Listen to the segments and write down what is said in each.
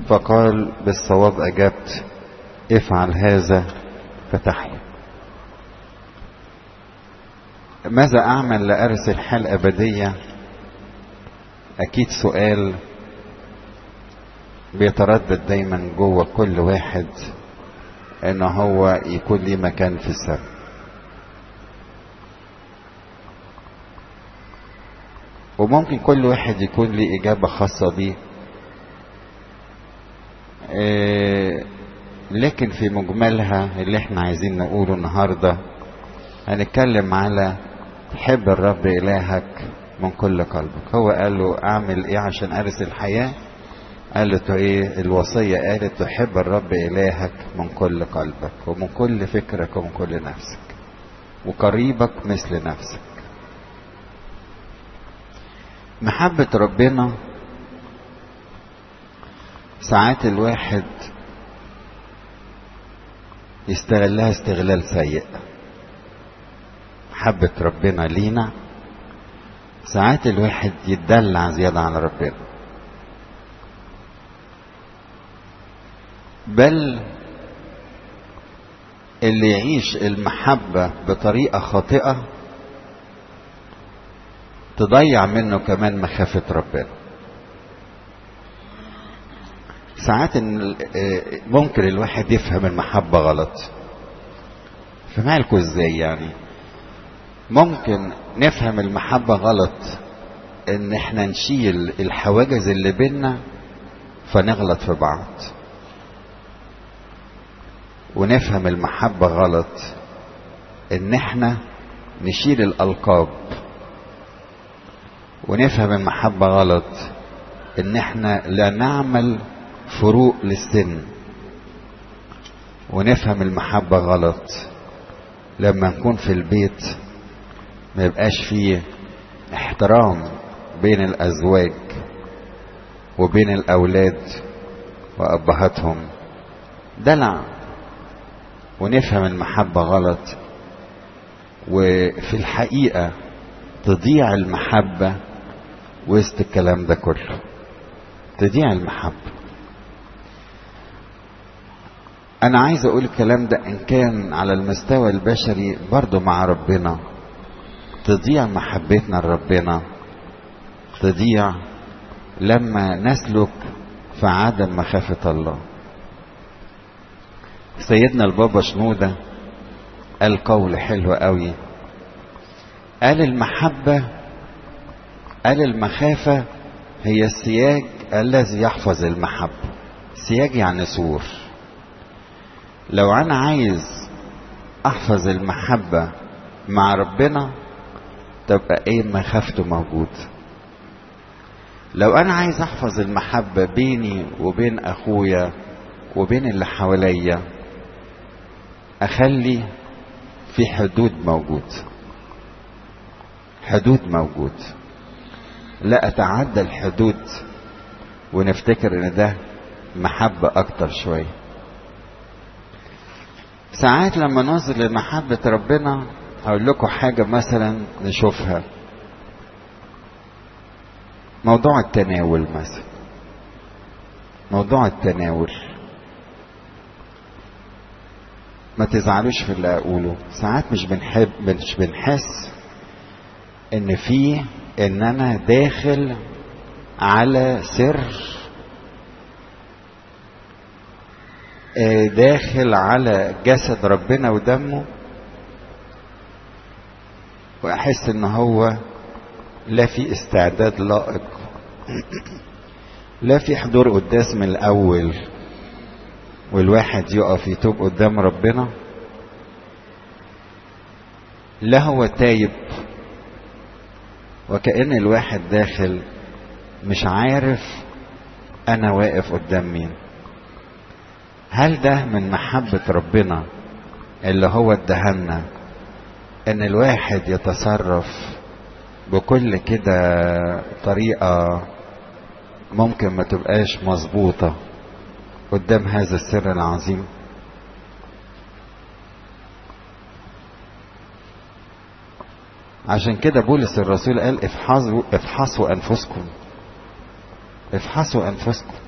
فقال بالصواب أجبت افعل هذا فتحيا ماذا أعمل لأرث الحياة الأبدية أكيد سؤال بيتردد دايما جوه كل واحد ان هو يكون ليه مكان في السماء وممكن كل واحد يكون ليه إجابة خاصة بيه إيه لكن في مجملها اللي احنا عايزين نقوله النهاردة هنتكلم على حب الرب إلهك من كل قلبك هو قال له أعمل إيه عشان أرث الحياة قالت له إيه الوصية قالت تحب الرب إلهك من كل قلبك ومن كل فكرك ومن كل نفسك وقريبك مثل نفسك محبة ربنا ساعات الواحد يستغلها استغلال سيء محبة ربنا لينا ساعات الواحد يتدلع زيادة على ربنا بل اللي يعيش المحبة بطريقة خاطئة تضيع منه كمان مخافة ربنا ساعات ممكن الواحد يفهم المحبة غلط فمالكوا ازاي يعني ممكن نفهم المحبة غلط ان احنا نشيل الحواجز اللي بينا فنغلط في بعض ونفهم المحبة غلط ان احنا نشيل الالقاب ونفهم المحبة غلط ان احنا لا نعمل فروق للسن ونفهم المحبة غلط لما نكون في البيت ما يبقاش فيه احترام بين الازواج وبين الاولاد وابهاتهم دلع ونفهم المحبة غلط وفي الحقيقة تضيع المحبة وسط الكلام ده كله تضيع المحبة أنا عايز أقول الكلام ده إن كان على المستوى البشري برضو مع ربنا تضيع محبتنا لربنا تضيع لما نسلك في عدم مخافة الله سيدنا البابا شنودة قال قول حلو قوي قال المحبة قال المخافة هي السياج الذي يحفظ المحبة سياج يعني سور لو أنا عايز أحفظ المحبة مع ربنا تبقى إيه مخافته موجود لو أنا عايز أحفظ المحبة بيني وبين أخويا وبين اللي حواليا أخلي في حدود موجود حدود موجود لا أتعدى الحدود ونفتكر إن ده محبة أكتر شوية ساعات لما ننظر لمحبة ربنا هقول لكم حاجة مثلا نشوفها موضوع التناول مثلا موضوع التناول ما تزعلوش في اللي اقوله ساعات مش بنحب مش بنحس ان في ان انا داخل على سر داخل على جسد ربنا ودمه واحس ان هو لا في استعداد لائق لا في حضور قداس من الاول والواحد يقف يتوب قدام ربنا لا هو تايب وكأن الواحد داخل مش عارف انا واقف قدام مين هل ده من محبة ربنا اللي هو ادهنا ان الواحد يتصرف بكل كده طريقة ممكن ما تبقاش مظبوطة قدام هذا السر العظيم عشان كده بولس الرسول قال افحصوا افحصوا انفسكم افحصوا انفسكم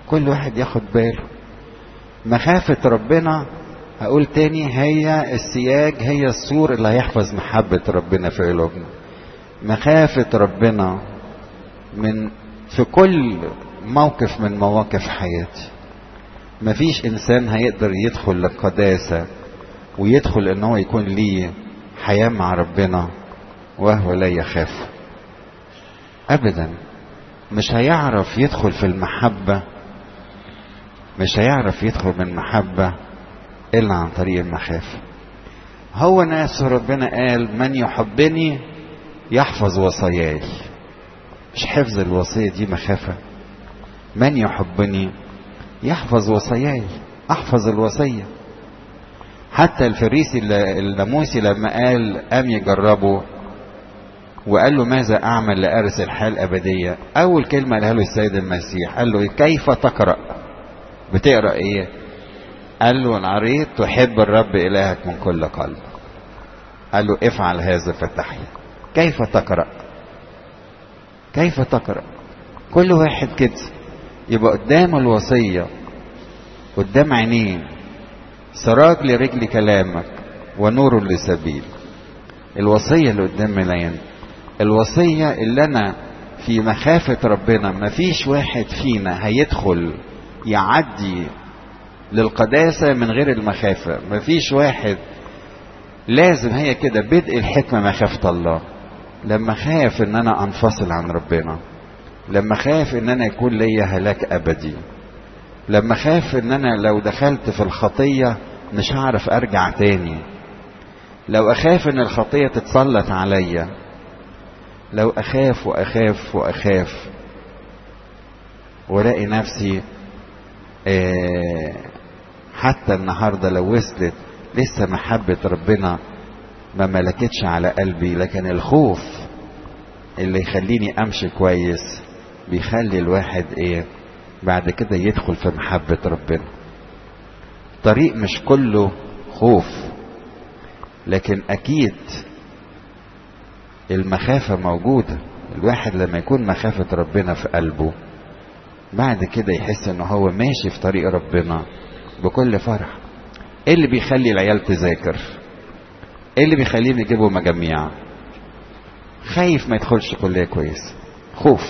كل واحد ياخد باله مخافة ربنا هقول تاني هي السياج هي السور اللي هيحفظ محبة ربنا في قلوبنا مخافة ربنا من في كل موقف من مواقف حياتي مفيش انسان هيقدر يدخل للقداسة ويدخل ان هو يكون ليه حياة مع ربنا وهو لا يخاف ابدا مش هيعرف يدخل في المحبة مش هيعرف يدخل من المحبة الا عن طريق المخافة هو ناس ربنا قال من يحبني يحفظ وصاياي مش حفظ الوصية دي مخافة من يحبني يحفظ وصاياي احفظ الوصية حتى الفريسي الناموسي لما قال قام يجربه وقال له ماذا اعمل لارث الحياه الابديه اول كلمه قالها له السيد المسيح قال له كيف تقرا بتقرا ايه قال له انا قريت تحب الرب الهك من كل قلب قال له افعل هذا فتحيا كيف تقرا كيف تقرا كل واحد كده يبقى قدام الوصيه قدام عينيه سراج لرجل كلامك ونور لسبيل الوصيه اللي قدام العين الوصيه اللي انا في مخافه ربنا مفيش واحد فينا هيدخل يعدي للقداسه من غير المخافه مفيش واحد لازم هي كده بدء الحكمه مخافه الله لما خاف ان انا انفصل عن ربنا لما خاف ان انا يكون ليا هلاك ابدي لما خاف ان انا لو دخلت في الخطيه مش هعرف ارجع تاني لو اخاف ان الخطيه تتسلط عليا لو اخاف واخاف واخاف والاقي نفسي آه حتى النهارده لو وصلت لسه محبه ربنا ما ملكتش على قلبي لكن الخوف اللي يخليني امشي كويس بيخلي الواحد ايه بعد كده يدخل في محبة ربنا طريق مش كله خوف لكن اكيد المخافة موجودة الواحد لما يكون مخافة ربنا في قلبه بعد كده يحس ان هو ماشي في طريق ربنا بكل فرح ايه اللي بيخلي العيال تذاكر ايه اللي بيخليهم يجيبوا مجاميع خايف ما يدخلش كلية كويس خوف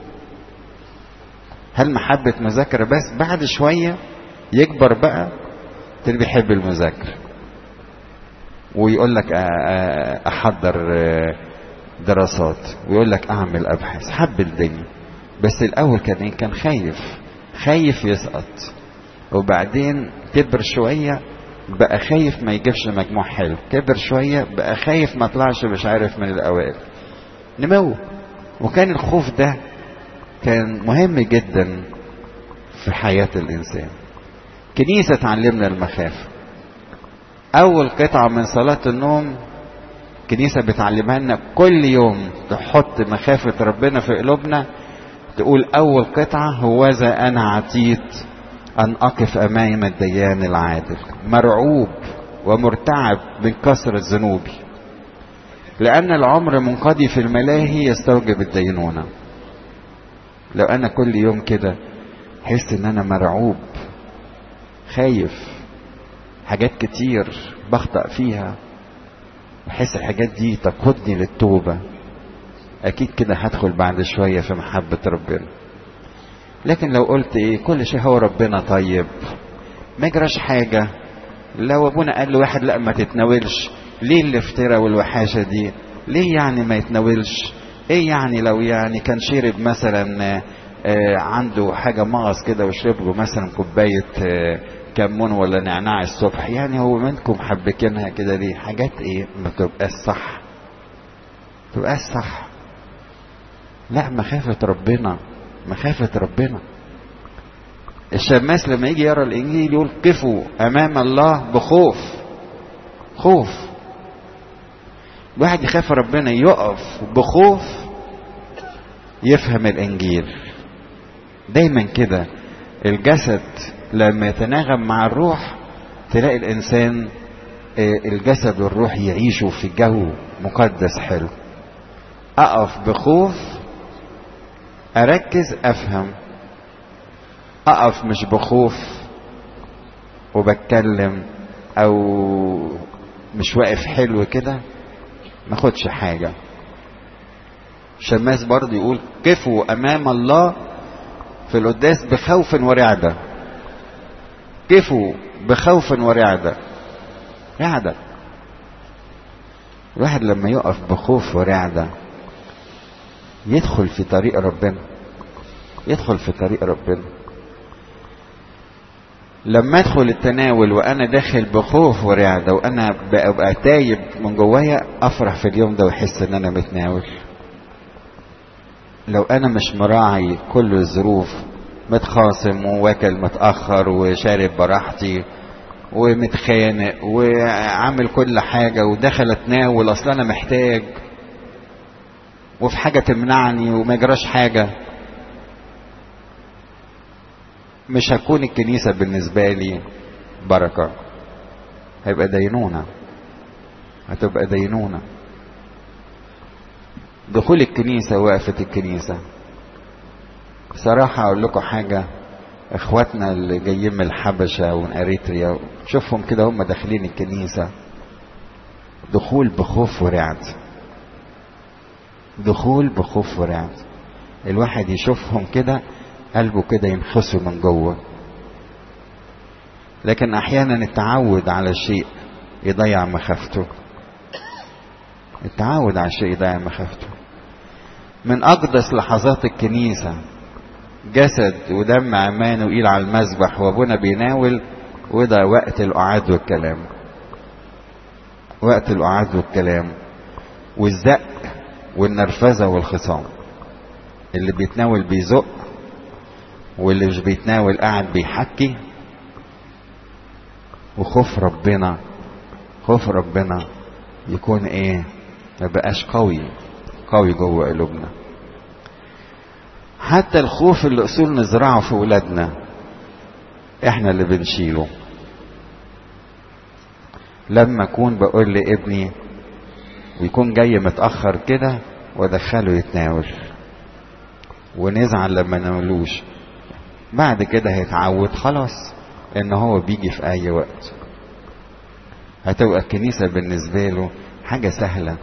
هل محبة مذاكرة بس بعد شوية يكبر بقى تلاقيه بيحب المذاكرة ويقول لك احضر دراسات ويقول لك اعمل ابحاث حب الدنيا بس الاول كان ايه كان خايف خايف يسقط وبعدين كبر شوية بقى خايف ما يجيبش مجموع حلو كبر شوية بقى خايف ما طلعش مش عارف من الاوائل نمو وكان الخوف ده كان مهم جدا في حياة الإنسان كنيسة تعلمنا المخافة أول قطعة من صلاة النوم كنيسة بتعلمها لنا كل يوم تحط مخافة ربنا في قلوبنا تقول أول قطعة هوذا أنا عتيت أن أقف أمام الديان العادل مرعوب ومرتعب من كثرة ذنوبي لأن العمر منقضي في الملاهي يستوجب الدينونة لو أنا كل يوم كده حس إن أنا مرعوب خايف حاجات كتير بخطأ فيها بحس الحاجات دي تقودني للتوبة أكيد كده هدخل بعد شوية في محبة ربنا لكن لو قلت إيه كل شيء هو ربنا طيب ما يجراش حاجة لو أبونا قال لواحد لا ما تتناولش ليه الافتراء والوحاشة دي ليه يعني ما يتناولش ايه يعني لو يعني كان شرب مثلا آه عنده حاجة مغص كده وشرب له مثلا كوباية آه كمون ولا نعناع الصبح يعني هو منكم حبكينها كده ليه حاجات ايه ما تبقاش صح تبقاش صح لا مخافة ربنا مخافة ربنا الشماس لما يجي يرى الانجيل يقول قفوا امام الله بخوف خوف الواحد يخاف ربنا يقف بخوف يفهم الانجيل دايما كده الجسد لما يتناغم مع الروح تلاقي الانسان الجسد والروح يعيشوا في جو مقدس حلو اقف بخوف اركز افهم اقف مش بخوف وبتكلم او مش واقف حلو كده ما خدش حاجة شماس برضه يقول كفوا امام الله في القداس بخوف ورعدة كفوا بخوف ورعدة رعدة الواحد لما يقف بخوف ورعدة يدخل في طريق ربنا يدخل في طريق ربنا لما ادخل التناول وانا داخل بخوف ورعده وانا ببقى تايب من جوايا افرح في اليوم ده واحس ان انا متناول لو انا مش مراعي كل الظروف متخاصم وواكل متاخر وشارب براحتي ومتخانق وعامل كل حاجه ودخل اتناول اصل انا محتاج وفي حاجه تمنعني وما يجراش حاجه مش هتكون الكنيسة بالنسبة لي بركة هيبقى دينونة هتبقى دينونة دخول الكنيسة وقفة الكنيسة بصراحة أقول لكم حاجة إخواتنا اللي جايين من الحبشة ومن أريتريا شوفهم كده هم داخلين الكنيسة دخول بخوف ورعد دخول بخوف ورعد الواحد يشوفهم كده قلبه كده ينخسه من جوه لكن احيانا التعود على شيء يضيع مخافته التعود على شيء يضيع مخافته من اقدس لحظات الكنيسه جسد ودم عمانوئيل على المذبح وابونا بيناول وده وقت القعاد والكلام وقت القعاد والكلام والزق والنرفزه والخصام اللي بيتناول بيزق واللي مش بيتناول قاعد بيحكي وخوف ربنا خوف ربنا يكون ايه ما بقاش قوي قوي جوه قلوبنا حتى الخوف اللي اصول نزرعه في ولادنا احنا اللي بنشيله لما اكون بقول لابني ويكون جاي متاخر كده وادخله يتناول ونزعل لما نقولوش بعد كده هيتعود خلاص ان هو بيجي في اي وقت هتبقى الكنيسة بالنسبة له حاجة سهلة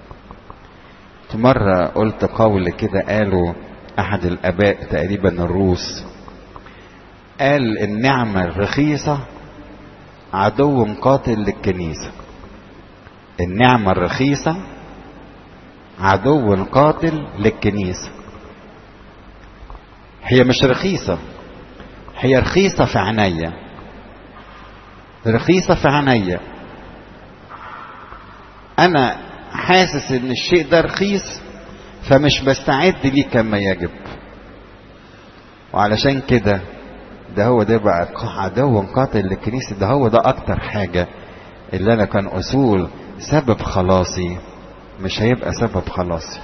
مرة قلت قول كده قاله احد الاباء تقريبا الروس قال النعمة الرخيصة عدو قاتل للكنيسة النعمة الرخيصة عدو قاتل للكنيسة هي مش رخيصة هي رخيصة في عينيا رخيصة في عينيا أنا حاسس إن الشيء ده رخيص فمش بستعد ليه كما يجب وعلشان كده ده هو ده بقى عدو قاتل للكنيسة ده هو ده أكتر حاجة اللي أنا كان أصول سبب خلاصي مش هيبقى سبب خلاصي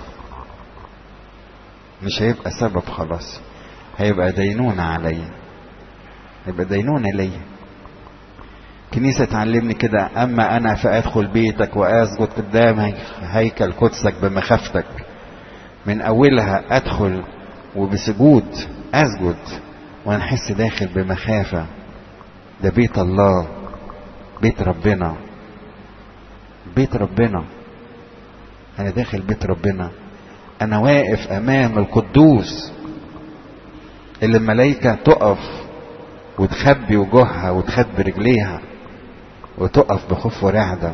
مش هيبقى سبب خلاصي هيبقى دينونة عليا هيبقى دينونة ليا كنيسة تعلمني كده أما أنا فأدخل بيتك وأسجد قدام هيكل قدسك بمخافتك من أولها أدخل وبسجود أسجد وأنا أحس داخل بمخافة ده بيت الله بيت ربنا بيت ربنا أنا داخل بيت ربنا أنا واقف أمام القدوس اللي الملائكة تقف وتخبي وجوهها وتخبي رجليها وتقف بخوف ورعدة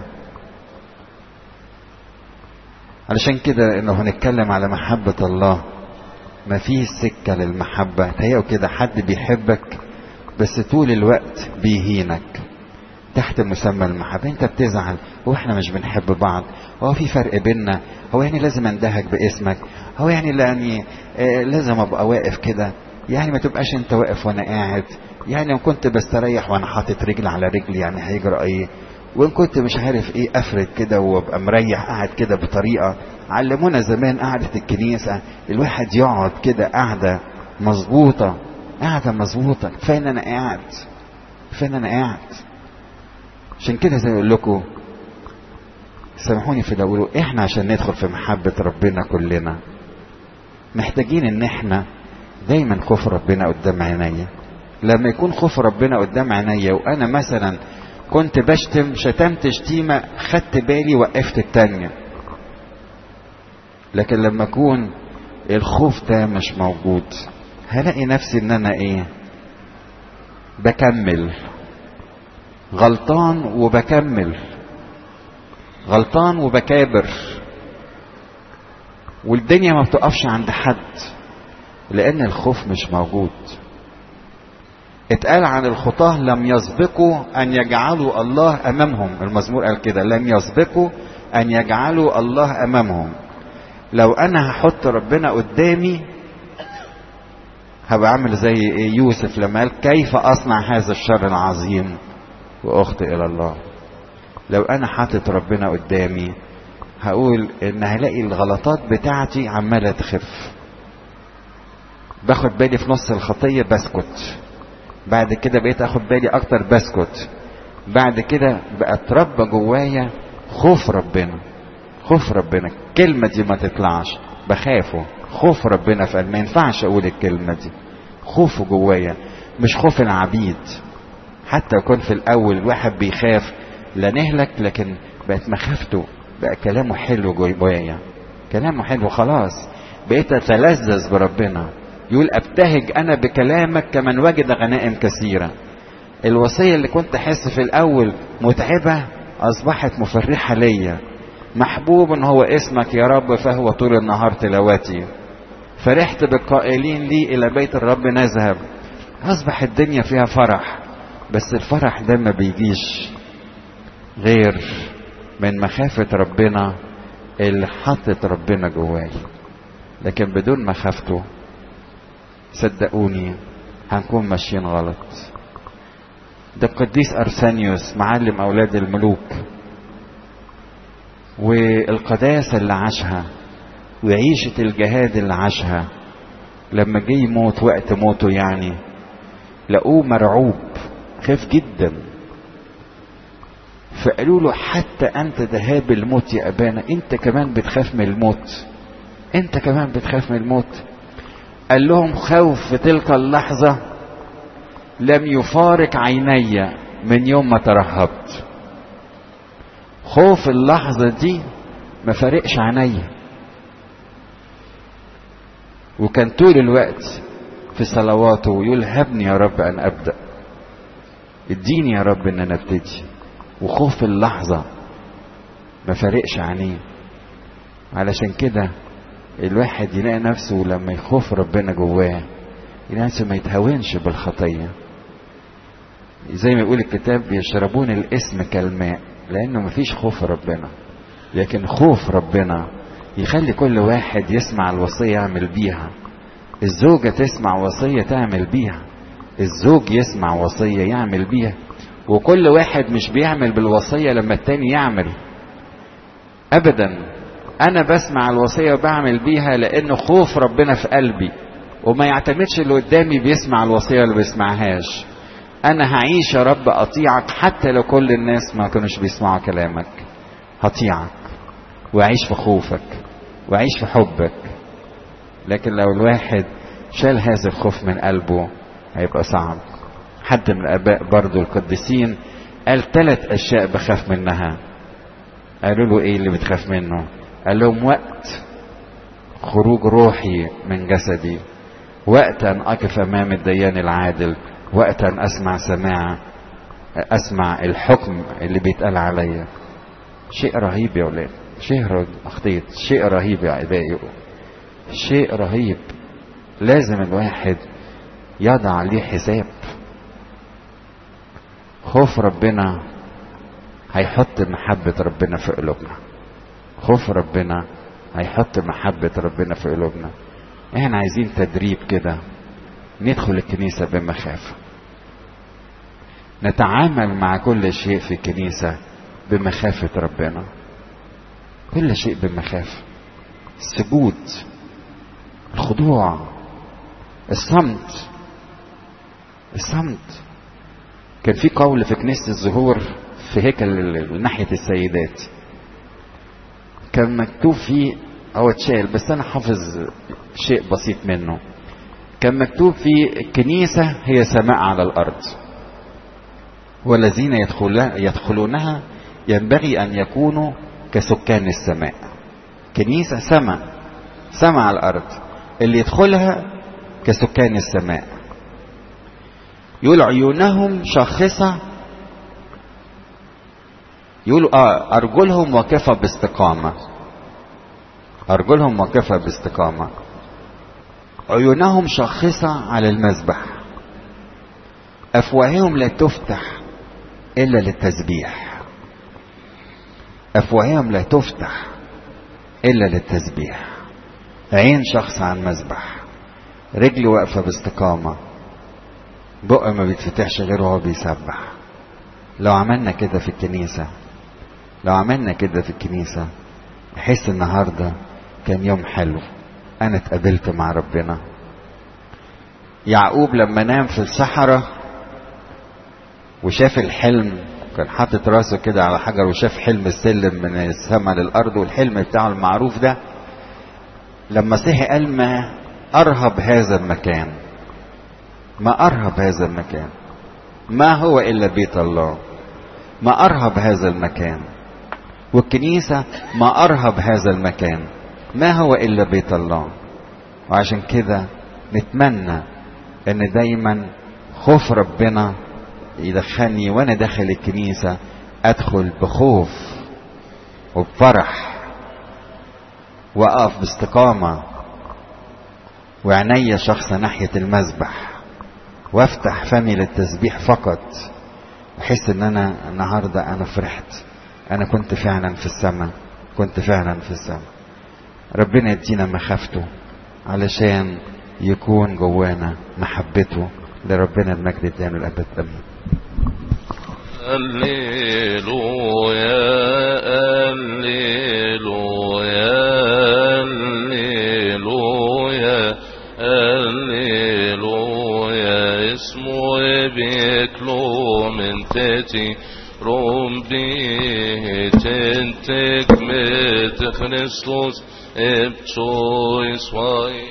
علشان كده انه هنتكلم على محبة الله ما فيش سكة للمحبة تهيأوا كده حد بيحبك بس طول الوقت بيهينك تحت مسمى المحبة انت بتزعل هو احنا مش بنحب بعض هو في فرق بيننا هو يعني لازم اندهك باسمك هو يعني يعني آه لازم ابقى واقف كده يعني ما تبقاش انت واقف وانا قاعد يعني لو كنت بستريح وانا حاطط رجل على رجل يعني هيجرى ايه وان كنت مش عارف ايه افرد كده وابقى مريح قاعد كده بطريقه علمونا زمان قعده الكنيسه الواحد يقعد كده قاعده مظبوطه قاعده مظبوطه كفايه ان انا قاعد كفايه ان انا قاعد عشان كده زي ما اقول لكم سامحوني في الاول احنا عشان ندخل في محبه ربنا كلنا محتاجين ان احنا دايما خوف ربنا قدام عينيا لما يكون خوف ربنا قدام عينيا وانا مثلا كنت بشتم شتمت شتيمة خدت بالي وقفت التانية لكن لما اكون الخوف ده مش موجود هلاقي نفسي ان انا ايه بكمل غلطان وبكمل غلطان وبكابر والدنيا ما بتقفش عند حد لان الخوف مش موجود اتقال عن الخطاه لم يسبقوا ان يجعلوا الله امامهم المزمور قال كده لم يسبقوا ان يجعلوا الله امامهم لو انا هحط ربنا قدامي هبقى عامل زي يوسف لما قال كيف اصنع هذا الشر العظيم واخطئ الى الله لو انا حاطط ربنا قدامي هقول ان هلاقي الغلطات بتاعتي عماله تخف باخد بالي في نص الخطيه بسكت بعد كده بقيت اخد بالي اكتر بسكت بعد كده بقى اتربى جوايا خوف ربنا خوف ربنا الكلمه دي ما تطلعش بخافه خوف ربنا فقال ما ينفعش اقول الكلمه دي خوفه جوايا مش خوف العبيد حتى يكون في الاول الواحد بيخاف لا نهلك لكن بقت مخافته بقى كلامه حلو جوايا كلامه حلو خلاص بقيت اتلذذ بربنا يقول ابتهج انا بكلامك كمن وجد غنائم كثيره الوصيه اللي كنت احس في الاول متعبه اصبحت مفرحه ليا محبوب هو اسمك يا رب فهو طول النهار تلاوتي فرحت بالقائلين لي الى بيت الرب نذهب اصبح الدنيا فيها فرح بس الفرح ده ما بيجيش غير من مخافة ربنا اللي حطت ربنا جواي لكن بدون مخافته صدقوني هنكون ماشيين غلط ده القديس أرسانيوس معلم أولاد الملوك والقداسة اللي عاشها وعيشة الجهاد اللي عاشها لما جه يموت وقت موته يعني لقوه مرعوب خاف جدا فقالوا له حتى انت ذهاب الموت يا ابانا انت كمان بتخاف من الموت انت كمان بتخاف من الموت قال لهم خوف في تلك اللحظة لم يفارق عيني من يوم ما ترهبت خوف اللحظة دي ما فارقش عينيا وكان طول الوقت في صلواته ويقول هبني يا رب ان ابدا اديني يا رب ان انا ابتدي وخوف اللحظه ما فارقش عينيه علشان كده الواحد يلاقي نفسه لما يخوف ربنا جواه يلاقي نفسه ما يتهاونش بالخطيه زي ما يقول الكتاب يشربون الاسم كالماء لانه مفيش خوف ربنا لكن خوف ربنا يخلي كل واحد يسمع الوصيه يعمل بيها الزوجه تسمع وصيه تعمل بيها الزوج يسمع وصيه يعمل بيها وكل واحد مش بيعمل بالوصيه لما التاني يعمل ابدا انا بسمع الوصيه وبعمل بيها لان خوف ربنا في قلبي وما يعتمدش اللي قدامي بيسمع الوصيه ولا بيسمعهاش انا هعيش يا رب اطيعك حتى لو كل الناس ما كانوش بيسمعوا كلامك هطيعك واعيش في خوفك واعيش في حبك لكن لو الواحد شال هذا الخوف من قلبه هيبقى صعب حد من الاباء برضو القديسين قال ثلاث اشياء بخاف منها قالوا له ايه اللي بتخاف منه قال لهم وقت خروج روحي من جسدي وقت ان اقف امام الديان العادل وقت ان اسمع سماع اسمع الحكم اللي بيتقال عليا شيء رهيب يا ولاد شيء اخطيت شيء رهيب يا عبائي شيء رهيب لازم الواحد يضع عليه حساب خوف ربنا هيحط محبة ربنا في قلوبنا خوف ربنا هيحط محبة ربنا في قلوبنا احنا عايزين تدريب كده ندخل الكنيسة بمخافة نتعامل مع كل شيء في الكنيسة بمخافة ربنا كل شيء بمخافة السجود الخضوع الصمت الصمت كان في قول في كنيسة الزهور في هيكل ناحية السيدات كان مكتوب فيه هو اتشال بس انا حافظ شيء بسيط منه كان مكتوب في الكنيسة هي سماء على الأرض والذين يدخلونها ينبغي أن يكونوا كسكان السماء كنيسة سماء سماء على الأرض اللي يدخلها كسكان السماء يقول عيونهم شاخصة يقولوا اه ارجلهم واقفة باستقامة ارجلهم واقفة باستقامة عيونهم شاخصة على المذبح افواههم لا تفتح الا للتسبيح افواههم لا تفتح الا للتسبيح عين شخص على المذبح رجل واقفة باستقامة بق ما بيتفتحش غير وهو بيسبح لو عملنا كده في الكنيسة لو عملنا كده في الكنيسة احس النهاردة كان يوم حلو انا اتقابلت مع ربنا يعقوب لما نام في الصحراء وشاف الحلم كان حاطط راسه كده على حجر وشاف حلم السلم من السماء للارض والحلم بتاعه المعروف ده لما صحي قال ما ارهب هذا المكان ما ارهب هذا المكان ما هو الا بيت الله ما ارهب هذا المكان والكنيسة ما ارهب هذا المكان ما هو الا بيت الله وعشان كده نتمنى ان دايما خوف ربنا يدخلني وانا داخل الكنيسة ادخل بخوف وبفرح واقف باستقامة وعيني شخص ناحية المذبح وافتح فمي للتسبيح فقط احس ان انا النهاردة انا فرحت انا كنت فعلا في السماء كنت فعلا في السماء ربنا يدينا مخافته علشان يكون جوانا محبته لربنا المجد الدائم للابد امين هللويا هللويا هللويا هللويا اسمه بيكلو من تاتي روم تنتك مت خريستوس ابتويس واي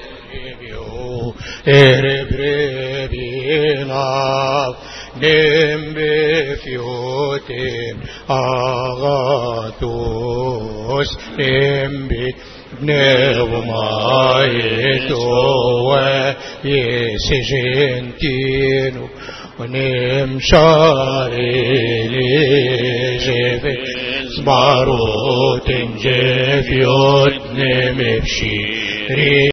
Erebrebilav nembefioten agathos nembit pneumaetoa yesegentino ونمشاري سباروت جفيوت نمبشيري